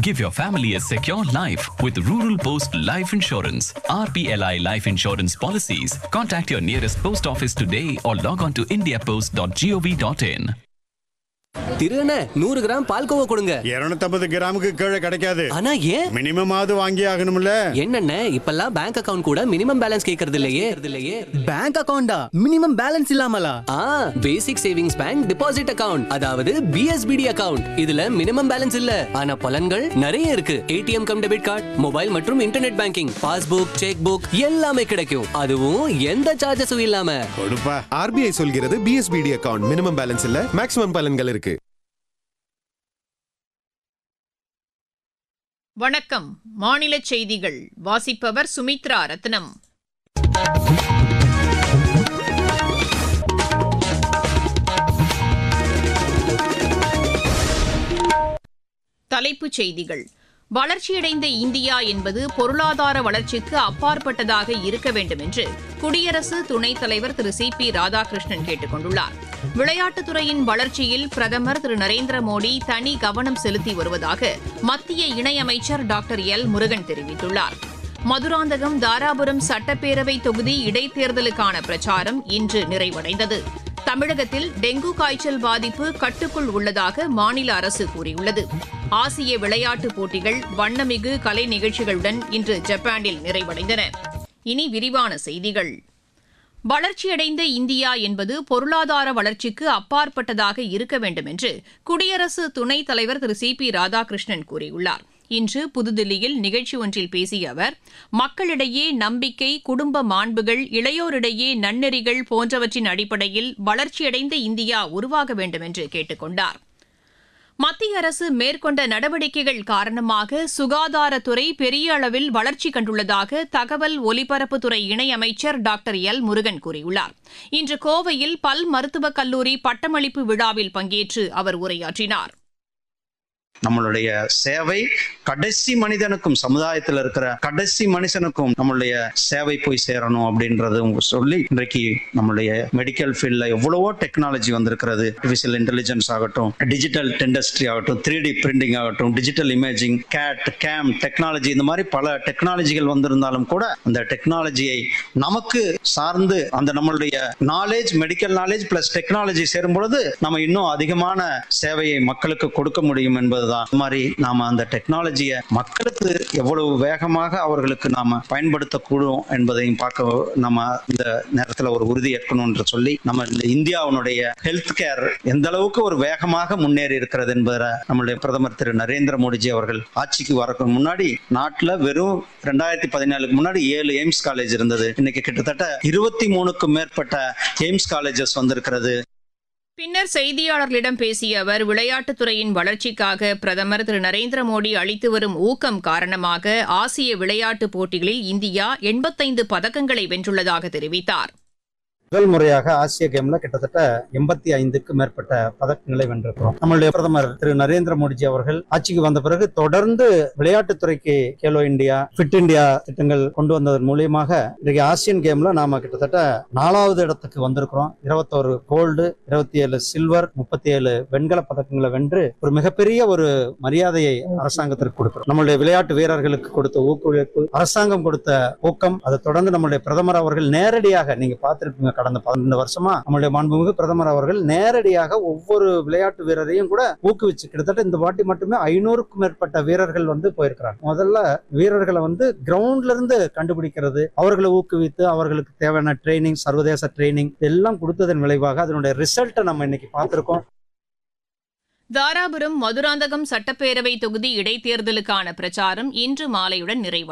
Give your family a secure life with Rural Post Life Insurance. RPLI Life Insurance policies. Contact your nearest post office today or log on to indiapost.gov.in. திருண்ண நூறு gram palkova கொடுங்க இருநூத்தம்பது கிராமுக்கு கீழே கிடைக்காது ஆனா ஏன் minimum ஆவது வாங்கி ஆகணும்ல என்னண்ணே இப்பெல்லாம் பேங்க் அக்கவுண்ட் கூட மினிமம் பேலன்ஸ் கேக்குறது இல்லையே இல்லையே பேங்க் அக்கவுண்டா மினிமம் பேலன்ஸ் இல்லாமலா ஆ basic savings bank deposit account அதாவது பிஎஸ்பிடி அக்கவுண்ட் இதுல மினிமம் பேலன்ஸ் இல்ல ஆனா பலன்கள் நிறைய இருக்கு ATM cum debit card mobile மற்றும் internet banking passbook cheque book எல்லாமே கிடைக்கும் அதுவும் எந்த சார்ஜஸும் இல்லாம கொடுப்பா ஆர்பிஐ சொல்கிறது பிஎஸ்பிடி அக்கவுண்ட் மினிமம் பேலன்ஸ் இல்ல மேக்ஸிமம் பலன்கள் இருக்கு வணக்கம் மாநில செய்திகள் வாசிப்பவர் சுமித்ரா ரத்னம் தலைப்புச் செய்திகள் வளர்ச்சியடைந்த இந்தியா என்பது பொருளாதார வளர்ச்சிக்கு அப்பாற்பட்டதாக இருக்க வேண்டும் என்று குடியரசு துணைத் தலைவர் திரு சி பி ராதாகிருஷ்ணன் கேட்டுக் கொண்டுள்ளார் விளையாட்டுத்துறையின் வளர்ச்சியில் பிரதமர் திரு நரேந்திர மோடி தனி கவனம் செலுத்தி வருவதாக மத்திய இணையமைச்சர் டாக்டர் எல் முருகன் தெரிவித்துள்ளார் மதுராந்தகம் தாராபுரம் சட்டப்பேரவை தொகுதி இடைத்தேர்தலுக்கான பிரச்சாரம் இன்று நிறைவடைந்தது தமிழகத்தில் டெங்கு காய்ச்சல் பாதிப்பு கட்டுக்குள் உள்ளதாக மாநில அரசு கூறியுள்ளது ஆசிய விளையாட்டுப் போட்டிகள் வண்ணமிகு கலை நிகழ்ச்சிகளுடன் இன்று ஜப்பானில் நிறைவடைந்தன இனி விரிவான செய்திகள் வளர்ச்சியடைந்த இந்தியா என்பது பொருளாதார வளர்ச்சிக்கு அப்பாற்பட்டதாக இருக்க வேண்டும் என்று குடியரசு துணைத் தலைவர் திரு சி பி ராதாகிருஷ்ணன் கூறியுள்ளார் இன்று புதுதில்லியில் நிகழ்ச்சி ஒன்றில் பேசிய அவர் மக்களிடையே நம்பிக்கை குடும்ப மாண்புகள் இளையோரிடையே நன்னெறிகள் போன்றவற்றின் அடிப்படையில் வளர்ச்சியடைந்த இந்தியா உருவாக வேண்டும் என்று கேட்டுக் கொண்டார் மத்திய அரசு மேற்கொண்ட நடவடிக்கைகள் காரணமாக சுகாதாரத்துறை பெரிய அளவில் வளர்ச்சி கண்டுள்ளதாக தகவல் ஒலிபரப்புத்துறை இணையமைச்சர் டாக்டர் எல் முருகன் கூறியுள்ளார் இன்று கோவையில் பல் மருத்துவக் கல்லூரி பட்டமளிப்பு விழாவில் பங்கேற்று அவர் உரையாற்றினார் நம்மளுடைய சேவை கடைசி மனிதனுக்கும் சமுதாயத்தில் இருக்கிற கடைசி மனுஷனுக்கும் நம்மளுடைய சேவை போய் சேரணும் அப்படின்றது உங்க சொல்லி இன்றைக்கு நம்மளுடைய மெடிக்கல் ஃபீல்ட்ல எவ்வளவோ டெக்னாலஜி வந்திருக்கிறது ஆர்டிஃபிஷியல் இன்டெலிஜென்ஸ் ஆகட்டும் டிஜிட்டல் டெண்டஸ்ட்ரி ஆகட்டும் த்ரீ டி பிரிண்டிங் ஆகட்டும் digital imaging CAD CAM technology இந்த மாதிரி பல டெக்னாலஜிகள் வந்திருந்தாலும் கூட அந்த டெக்னாலஜியை நமக்கு சார்ந்து அந்த நம்மளுடைய knowledge medical knowledge plus technology சேரும் பொழுது நம்ம இன்னும் அதிகமான சேவையை மக்களுக்கு கொடுக்க முடியும் என்பதுதான் இது மாதிரி நாம அந்த டெக்னாலஜியை மக்களுக்கு எவ்வளவு வேகமாக அவர்களுக்கு நாம பயன்படுத்தக்கூடும் என்பதையும் பார்க்க நம்ம இந்த நேரத்துல ஒரு உறுதி ஏற்கணும் என்று சொல்லி நம்ம இந்த இந்தியாவுடைய ஹெல்த் கேர் எந்த அளவுக்கு ஒரு வேகமாக முன்னேறி இருக்கிறது என்பதை நம்மளுடைய பிரதமர் திரு நரேந்திர மோடிஜி அவர்கள் ஆட்சிக்கு வரக்கு முன்னாடி நாட்டுல வெறும் ரெண்டாயிரத்தி பதினாலுக்கு முன்னாடி ஏழு எய்ம்ஸ் காலேஜ் இருந்தது இன்னைக்கு கிட்டத்தட்ட இருபத்தி மூணுக்கும் மேற்பட்ட எய்ம்ஸ் காலேஜஸ் வந்திருக்கிறது பின்னர் செய்தியாளர்களிடம் பேசிய அவர் விளையாட்டுத்துறையின் வளர்ச்சிக்காக பிரதமர் திரு நரேந்திர மோடி அளித்து வரும் ஊக்கம் காரணமாக ஆசிய விளையாட்டுப் போட்டிகளில் இந்தியா எண்பத்தைந்து பதக்கங்களை வென்றுள்ளதாக தெரிவித்தார் முதல் முறையாக ஆசிய கேம்ல கிட்டத்தட்ட எண்பத்தி ஐந்துக்கு மேற்பட்ட பதக்கங்களை வென்றிருக்கிறோம் நம்மளுடைய பிரதமர் திரு நரேந்திர மோடிஜி அவர்கள் ஆட்சிக்கு வந்த பிறகு தொடர்ந்து விளையாட்டுத்துறைக்கு கேலோ இந்தியா ஃபிட் இந்தியா திட்டங்கள் கொண்டு வந்ததன் மூலியமாக இன்றைக்கு ஆசியன் கேம்ல நாம கிட்டத்தட்ட நாலாவது இடத்துக்கு வந்திருக்கிறோம் இருபத்தோரு கோல்டு இருபத்தி ஏழு சில்வர் முப்பத்தி ஏழு வெண்கல பதக்கங்களை வென்று ஒரு மிகப்பெரிய ஒரு மரியாதையை அரசாங்கத்திற்கு கொடுக்கிறோம் நம்மளுடைய விளையாட்டு வீரர்களுக்கு கொடுத்த ஊக்குவிப்பு அரசாங்கம் கொடுத்த ஊக்கம் அதை தொடர்ந்து நம்மளுடைய பிரதமர் அவர்கள் நேரடியாக நீங்க பார்த்திருப்பீங்க கடந்த பன்னெண்டு வருஷமா நம்மளுடைய மாண்புமிகு பிரதமர் அவர்கள் நேரடியாக ஒவ்வொரு விளையாட்டு வீரரையும் கூட ஊக்குவிச்சு கிட்டத்தட்ட இந்த வாட்டி மட்டுமே ஐநூறுக்கும் மேற்பட்ட வீரர்கள் வந்து போயிருக்கிறாங்க முதல்ல வீரர்களை வந்து கிரவுண்ட்ல இருந்து கண்டுபிடிக்கிறது அவர்களை ஊக்குவித்து அவர்களுக்கு தேவையான ட்ரைனிங் சர்வதேச ட்ரைனிங் எல்லாம் கொடுத்ததன் விளைவாக அதனுடைய ரிசல்ட்டை நம்ம இன்னைக்கு பார்த்திருக்கோம் தாராபுரம் மதுராந்தகம் சட்டப்பேரவை தொகுதி இடைத்தேர்தலுக்கான பிரச்சாரம் இன்று மாலையுடன் நிறைவடைந்தது